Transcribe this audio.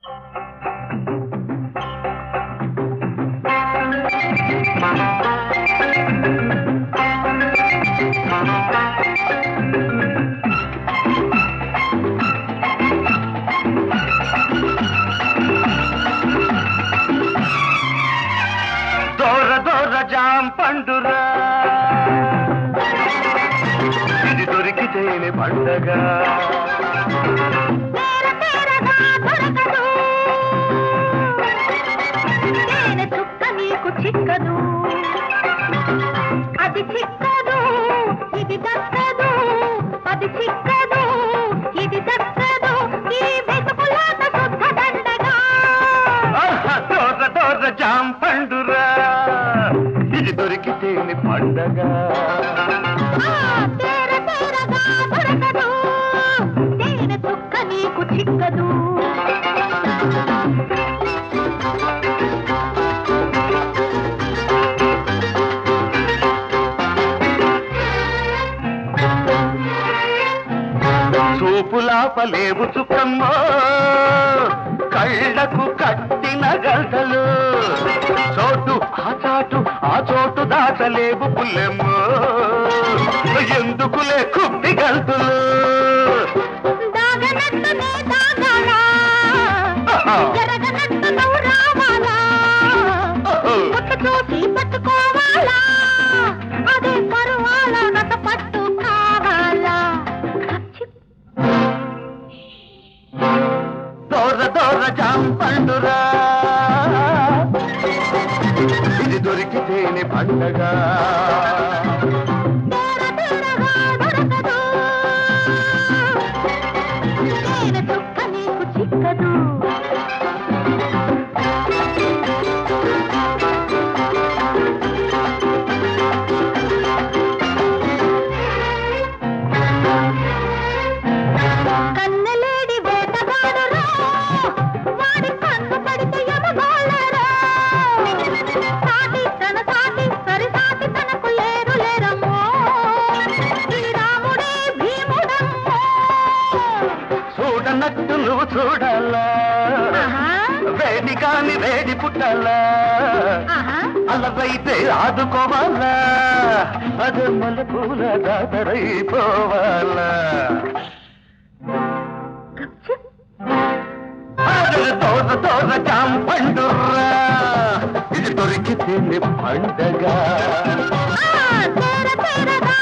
దోర దోర jam పండురా ఇది దొరికితేనే పండగ తేర తేరగా దొరకదు తేనె చుక్క నీకు చిక్కదు అది చిక్కదు ఇది దక్కదు అది చిక్కదు ఇది దక్కదు ఈ వెతుకులాట శుద్ధ దండగా ఆహా, దోర దోర జాం పండురా ఇది దొరికితేనే పండగ ఆ, తేర తేరగా దొరకదు తేనె చుక్క నీకు చిక్కదు చూపులాపలేవు చుక్కమ్మో కళ్ళకు కట్టిన గంటలు చోటు ఆ చాటు ఆ చోటు దాచలేవు పుల్లెమ్మో ఎందుకులే కుప్పి గంతులు దాగనట్టునే దాగాలా జరగనట్టు నువ్వు రావాలా ముట్టు చూసి పట్టుకోవాలా అదే పరువాలా నట పట్టు కావాలా దోర దోర జాం పండురా ఇది దొరికితేనే పండగ తేర తేరగా దొరకదు తేనె చుక్క నీకు చిక్కదు కన్నెలేడి వేటగాడురా వాడి కన్ను పడితే ఎమగోళరా సాటి తన సాటి సరి సాటి తనకు లేరు లేరమ్మో శ్రీరాముడే భీముడమ్మో చూడనట్టు నువ్వు చూడాలా ఆహా, వేడి కాని వేడి పుట్టాలా ఆహా. అలవైతే ఆదుకోవాలా అదే మల్లె పూల దాదరైపోవాలా గప్చుప్. అదే తోట తోట చాంపండుర్రా ఇది దొరికితేనే పండగ ఆ, తేర తేరగా